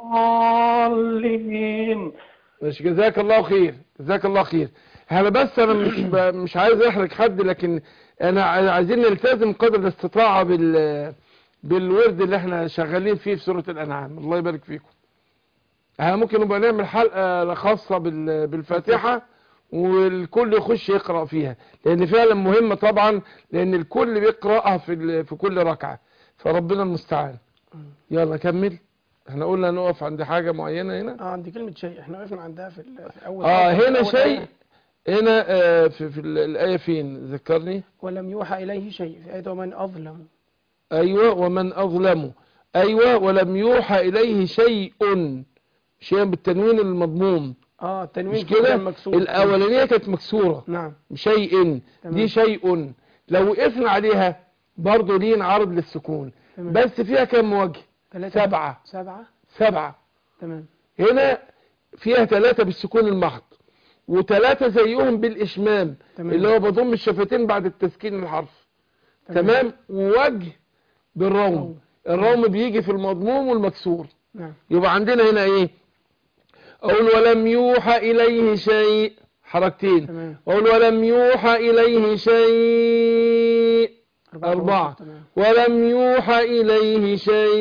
الضالين ماشي جزاك الله خير جزاك الله خير انا بس انا مش ب... مش عايز احرج حد لكن انا ع- عايزين نلتزم قدر الاستطاعة بال بالورد اللي احنا شغالين فيه في سورة الانعام الله يبارك فيكم احنا ممكن نبقى نعمل حلقة خاصة بال... بالفاتحة والكل يخش يقرأ فيها لان فعلا مهمة طبعا لان الكل بيقرأها في ال... في كل ركعة فربنا المستعان يلا كمل احنا قلنا نقف عند حاجة معينة هنا اه عندي كلمة شيء احنا وقفنا عندها في, ال- في اول اه في هنا أول شيء آية. هنا آه في, في ال- الآية فين ذكرني ولم يوحى إليه شيء في آية ومن أظلم أيوة ومن أظلم أيوة ولم يوحى إليه شيء شيء بالتنوين المضموم اه التنوين مش فيه كده كان مكسور الأولانية كانت مكسورة نعم شيء تمام. دي شيء لو وقفنا عليها برضه ليه عرض للسكون تمام. بس فيها كم وجه ثلاثة سبعة سبعة سبعة تمام هنا فيها ثلاثة بالسكون المحض وثلاثة زيهم بالإشمام تمام. اللي هو بضم الشفتين بعد التسكين الحرف تمام ووجه بالروم الروم بيجي في المضموم والمكسور نعم يبقى عندنا هنا ايه اقول ولم يوحى اليه شيء حركتين تمام اقول ولم يوحى اليه شيء أربعة تمام ولم يوحى إليه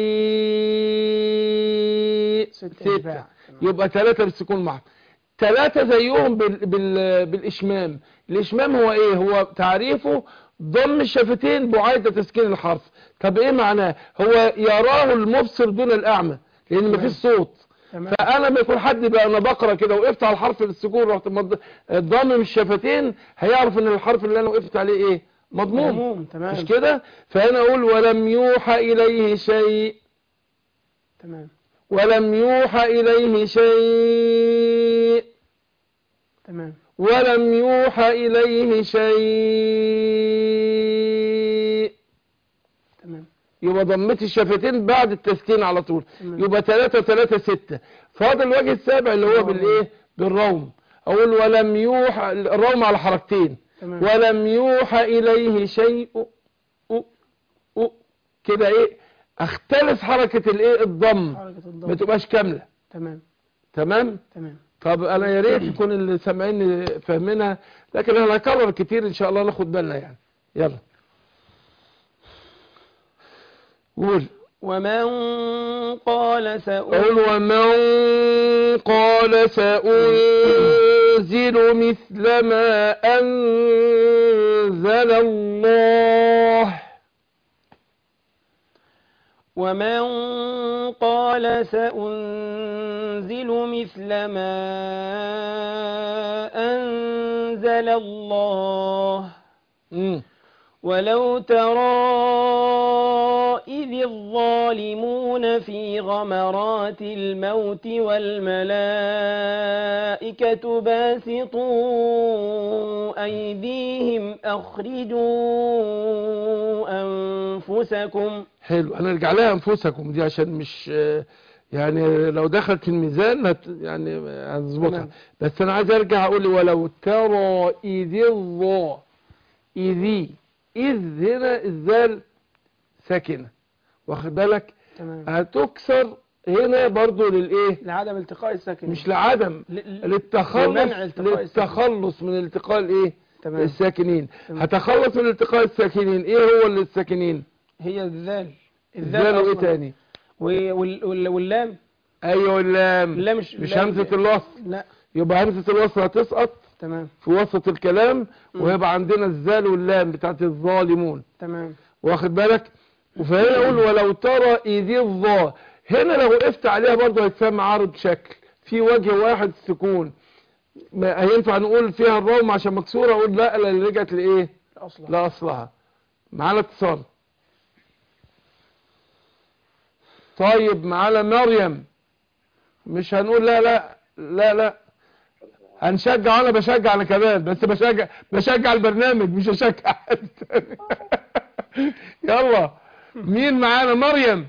شيء ستة ستة إشباع. يبقى ثلاثة بالسكون محض ثلاثة زيهم بال... بال... بالإشمام الإشمام هو إيه هو تعريفه ضم الشفتين بعيد تسكين الحرف طب إيه معناه هو يراه المبصر دون الأعمى لأن مفيش صوت تمام فانا لما يكون حد بقى انا بقرا كده وقفت على الحرف السكون رحت مض- ضامم الشفتين هيعرف ان الحرف اللي انا وقفت عليه ايه مضموم مضموم تمام مش كده فانا اقول ولم يوحى اليه شيء تمام ولم يوحى اليه شيء تمام ولم يوحى اليه شيء تمام يبقى ضمت الشفتين بعد التسكين على طول تمام. يبقى 3 3 6 فاضل الوجه السابع اللي هو الروم. بالايه بالروم اقول ولم يوحى الروم على حركتين تمام ولم يوحى اليه شيء أو- أو. كده ايه اختلف حركة الايه الضم حركة ما الضغط تبقاش كاملة تمام تمام تمام طب انا يا ريت يكون اللي سامعيني فاهمينها لكن انا هكرر كتير ان شاء الله ناخد بالنا يعني يلا قول ومن قال سأقول قل ومن قال سأنزل مثل ما أنزل الله ومن قال سأنزل مثل ما أنزل الله مم. ولو ترى إذ الظالمون في غمرات الموت والملائكة باسطوا أيديهم أخرجوا أنفسكم حلو هنرجع لها أنفسكم دي عشان مش آه، يعني لو دخلت في الميزان هت يعني هتظبطها تمام. بس أنا عايز أرجع أقول ولو ترى إذ الظا إذي إذ هنا الذال ساكنة واخد بالك تمام هتكسر هنا برضو للإيه لعدم التقاء الساكنين مش لعدم ل- ل- للتخلص لمنع التقاء الساكنين. للتخلص من التقاء الايه تمام الساكنين تمام. هتخلص من التقاء الساكنين ايه هو اللي الساكنين هي الذال الذال وايه أصلاً. تاني و- وال- وال- واللام ايوه اللام اللام مش مش اللام- همزة الوصل لا يبقى همزة الوصل هتسقط تمام في وسط الكلام مم. ويبقى عندنا الذال واللام بتاعت الظالمون تمام واخد بالك وفهنا اقول ولو ترى اذ الظا هنا لو وقفت عليها برضه هيتسمى عرض شكل في وجه واحد سكون ما هينفع نقول فيها الروم عشان مكسوره اقول لا لا اللي رجعت لايه أصلا لا اصلها معانا اتصال طيب معانا مريم مش هنقول لا لا لا لا هنشجع انا بشجع انا كمان بس بشجع بشجع البرنامج مش هشجع حد تاني. يلا مين معانا مريم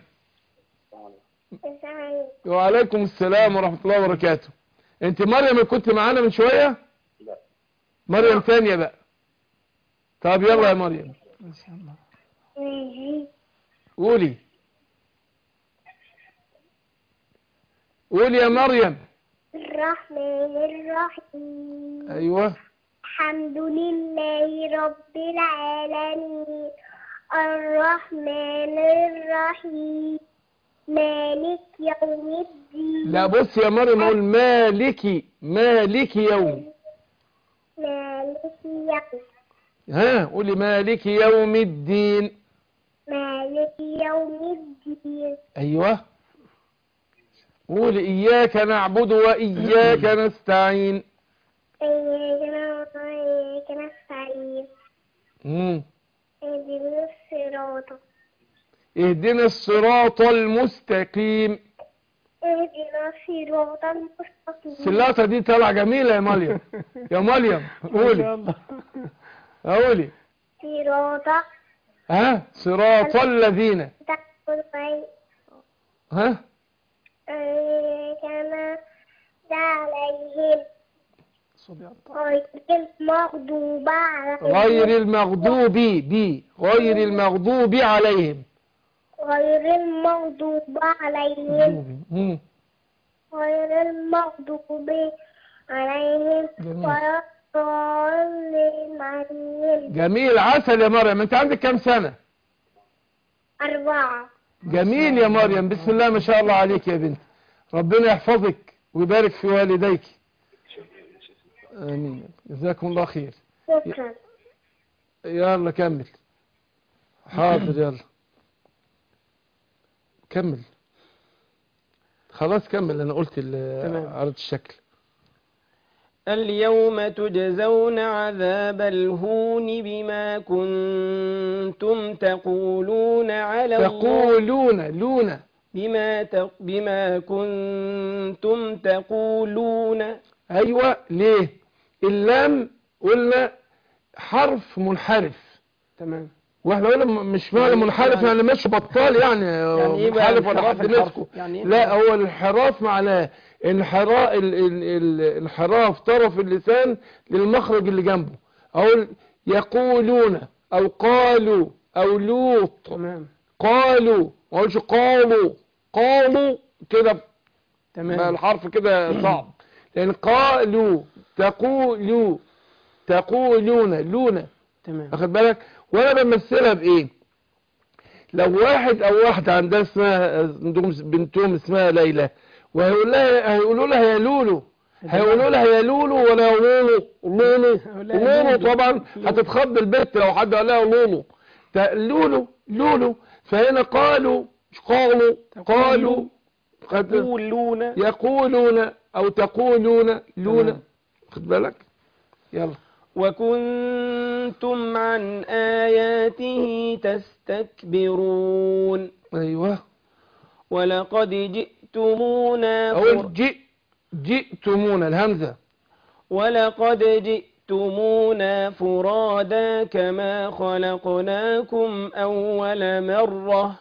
وعليكم السلام ورحمة الله وبركاته انت مريم اللي كنت معانا من شوية لا. مريم ثانية بقى طب يلا يا مريم إن شاء الله قولي قول يا مريم الرحمن الرحيم ايوه الحمد لله رب العالمين الرحمن الرحيم مالك يوم الدين لا بص يا مريم اقول مالكي مالكي يوم مالك يوم ها قولي مالكي يوم الدين مالك يوم الدين ايوه قولي اياك نعبد واياك نستعين إياك نعبد وإياك نستعين مم. اهدنا الصراط اهدنا الصراط المستقيم اهدنا الصراط المستقيم السلاطة دي طالعة جميلة يا مريم يا مريم قولي قولي صراط ها صراط الذين تقوى ها كما عليهم غير المغضوب عليهم غير المغضوب بي غير المغضوب عليهم غير المغضوب عليهم مم. غير المغضوب عليهم جميل. ولا الضالين عليهم جميل عسل يا مريم انت عندك كام سنة أربعة جميل يا مريم بسم الله ما شاء الله عليك يا بنت ربنا يحفظك ويبارك في والديك امين جزاكم الله خير شكرا يلا كمل حاضر يلا كمل خلاص كمل انا قلت ال- تمام. عرض الشكل اليوم تجزون عذاب الهون بما كنتم تقولون على الله تقولون لون بما تق بما كنتم تقولون ايوه ليه اللام قلنا حرف منحرف تمام واحنا قلنا م- مش معنى منحرف يعني مش بطال يعني, يعني ايه بقى منحرف ولا انحراف حد الحرف؟ مسكه يعني ايه لا هو الانحراف معناه انحراف ال- ال- ال- انحراف طرف اللسان للمخرج اللي جنبه اقول يقولون او قالوا او لوط تمام قالوا ما اقولش قالوا قالوا كده بقى تمام الحرف كده صعب لان قالوا تقولوا تقولون لون تمام واخد بالك وانا بمثلها بايه لو واحد او واحده عندها اسمها عندهم بنتهم اسمها ليلى وهيقول لها هيقولوا لها يا لولو هيقولوا لها يا لولو ولا يا لولو لولو هيقول لها يا لولو لولو. طبعا هتتخض البنت لو حد قال لها لولو تا- لولو لولو فهنا قالوا مش قالوا قالوا قد- تقولون يقولون او تقولون لون تمام. خد بالك يلا وكنتم عن آياته تستكبرون ايوه ولقد جئتمونا فر... اقول جئ جئتمونا الهمزه ولقد جئتمونا فرادا كما خلقناكم أول مرة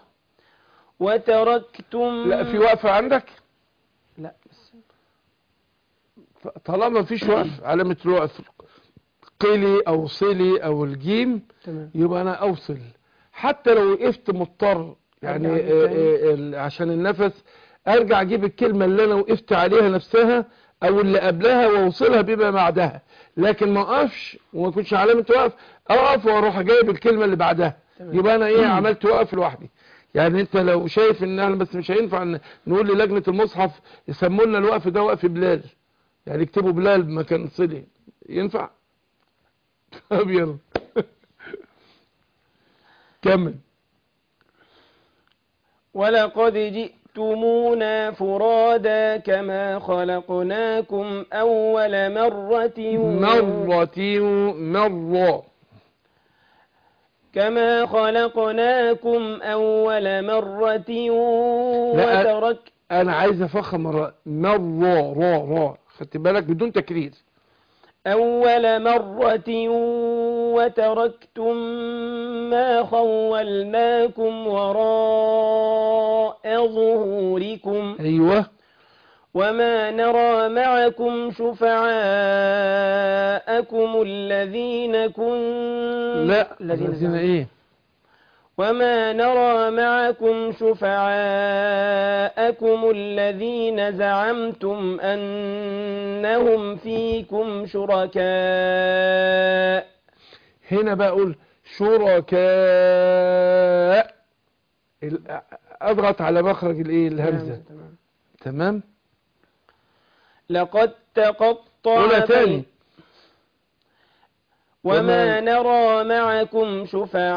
وتركتم لا في وقفه عندك لا بس طالما فيش وقف علامه الوقف قلي او صلي او الجيم تمام يبقى انا اوصل حتى لو وقفت مضطر يعني أرجع أجيب آه، تاني. آه، ال- عشان النفس ارجع اجيب الكلمة اللي انا وقفت عليها نفسها او اللي قبلها واوصلها بما بعدها لكن ما اقفش وما يكونش علامة وقف اقف واروح جايب الكلمة اللي بعدها تمام. يبقى انا ايه عملت وقف لوحدي يعني انت لو شايف ان احنا بس مش هينفع ان نقول للجنة المصحف يسموا لنا الوقف ده وقف بلال يعني يكتبوا بلال مكان صلي ينفع طب يلا كمل ولقد جئتمونا فرادا كما خلقناكم أول مرة مرة مرة كما خلقناكم أول مرة لا. وترك انا عايز افخم مرة مرة را را خدت بالك بدون تكرير أول مرة وتركتم ما خولناكم وراء ظهوركم ايوه وما نرى معكم شفعاءكم الذين كنتم لا الذين الذين زعموا. ايه وما نرى معكم شفعاءكم الذين زعمتم أنهم فيكم شركاء هنا بقى اقول شركاء ال- اضغط على مخرج الايه الهمزه تمام. تمام لقد تقطع قولها تاني بين وما وما- نرى معكم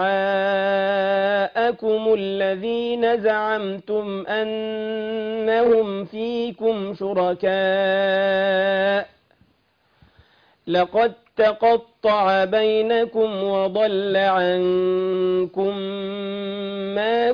شفعاءكم الذين زعمتم أنهم فيكم شركاء لقد تقطع بينكم وضل عنكم ما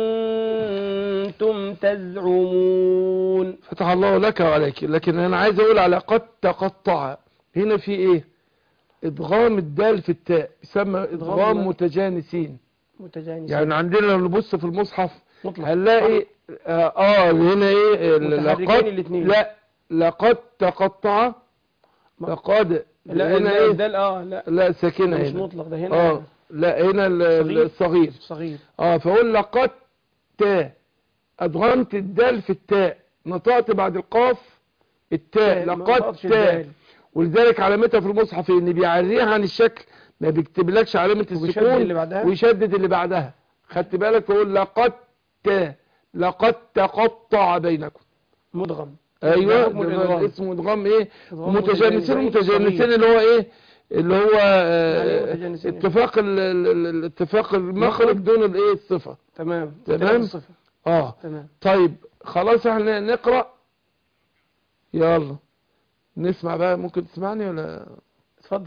كنتم تزعمون فتح الله لك وعليك لكن انا عايز اقول على قد تقطع هنا في ايه ادغام الدال في التاء يسمى ادغام الدال. متجانسين متجانسين يعني عندنا لو نبص في المصحف مطلق هنلاقي اه, آه هنا ايه ال- متحركين لقد الاتنين. لا لقد تقطع لقد لا هنا لا ايه ده اه لا لا ساكنه مش هنا مطلق ده هنا اه لا هنا ال- صغير. الصغير صغير اه فاقول لقد تاء ادغمت الدال في التاء نطقت بعد القاف التاء ما لقد نطقش تاء الدال. ولذلك علامتها في المصحف ان بيعريها عن الشكل ما بيكتبلكش علامة ويشدد السكون اللي بعدها. ويشدد اللي بعدها خدت بالك فاقول لقد تاء لقد تقطع بينكم مدغم ايوه حكم ده الإدغام. اسمه ادغام ايه إدغام متجانسين متجانسين متجانسين صغير. اللي هو ايه اللي هو يعني إيه آه، متجانسين؟ اتفاق ال- ال- ال- ال- اتفاق المخرج دون الايه الصفة تمام تمام. اختلاف الصفة. اه تمام طيب خلاص احنا نقرأ يلا نسمع بقى ممكن تسمعني ولا اتفضل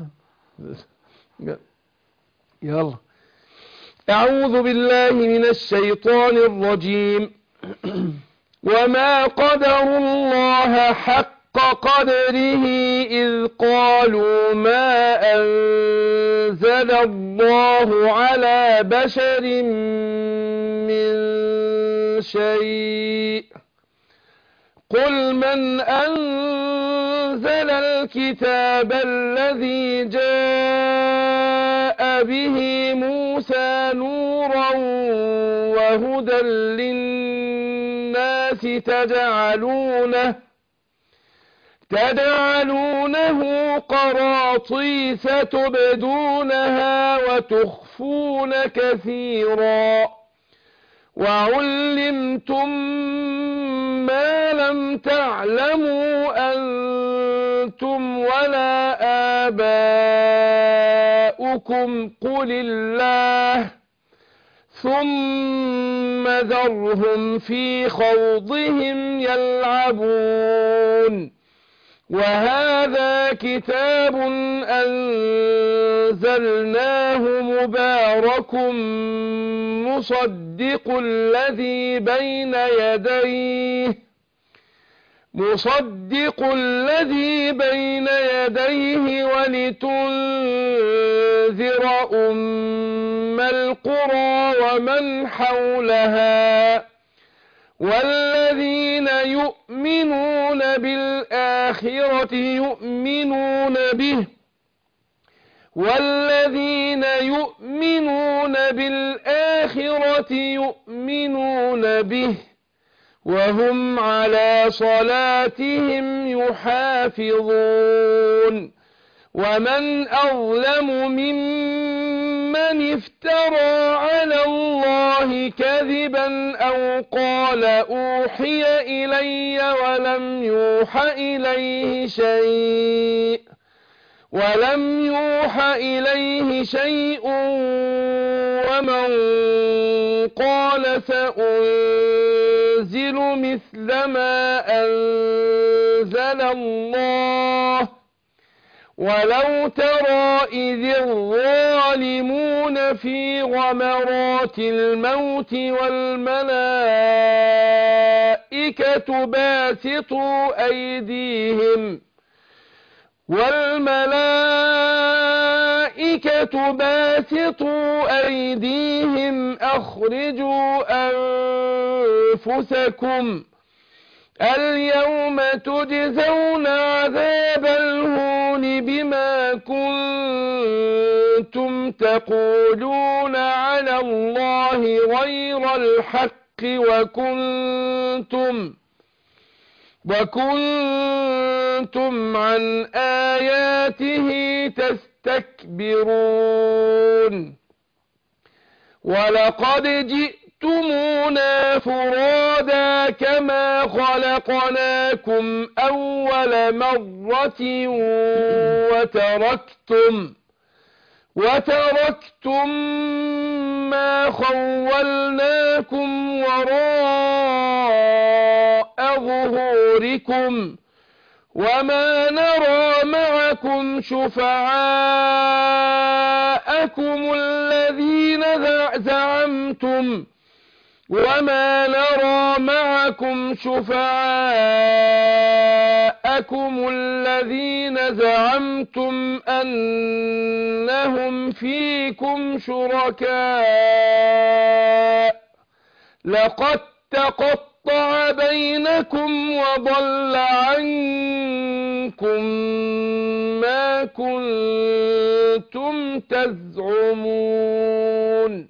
يلا أعوذ بالله من الشيطان الرجيم وما قدر الله حق قدره إذ قالوا ما أنزل الله على بشر من شيء قل من أنزل الكتاب الذي جاء به موسى نورا وهدى للناس تجعلونه تجعلونه قراطيس تبدونها وتخفون كثيرا وعلمتم ما لم تعلموا أنتم ولا آباؤكم قل الله ثم ذرهم في خوضهم يلعبون وهذا كتاب أنزلناه مبارك مصدق الذي بين يديه مصدق الذي بين يديه ولتنذر أم القرى ومن حولها والذين يؤمنون بالآخرة يؤمنون به والذين يؤمنون بالآخرة يؤمنون به وهم على صلاتهم يحافظون ومن أظلم ممن افترى على الله كذبا أو قال أوحي إلي ولم يوح إليه شيء ولم يوح إليه شيء ومن قال سأنزل مثل ما أنزل الله ولو ترى إذ الظالمون في غمرات الموت والملائكة باسطوا أيديهم والملائكة باسطوا أيديهم أخرجوا أنفسكم اليوم تجزون عذاب الهون بما كنتم تقولون على الله غير الحق وكنتم وكنتم عن آياته تستكبرون ولقد جئتمونا فرادا كما خلقناكم أول مرة وتركتم وتركتم ما خولناكم وراء ظهوركم وما نرى معكم شفعاءكم الذين زعمتم وما نرى معكم شفعاءكم الذين زعمتم أنهم فيكم شركاء لقد تقطع بينكم وضل عنكم ما كنتم تزعمون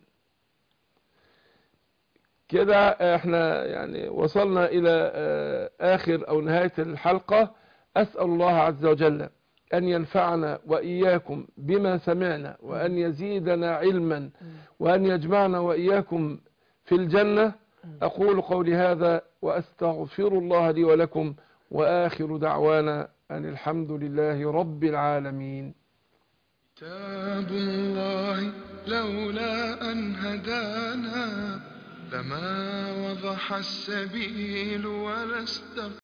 كده احنا يعني وصلنا الى اخر او نهاية الحلقة اسأل الله عز وجل ان ينفعنا واياكم بما سمعنا وان يزيدنا علما وان يجمعنا واياكم في الجنة اقول قولي هذا واستغفر الله لي ولكم واخر دعوانا ان الحمد لله رب العالمين كتاب الله لولا أن هدانا لما وضح السبيل ولا استقام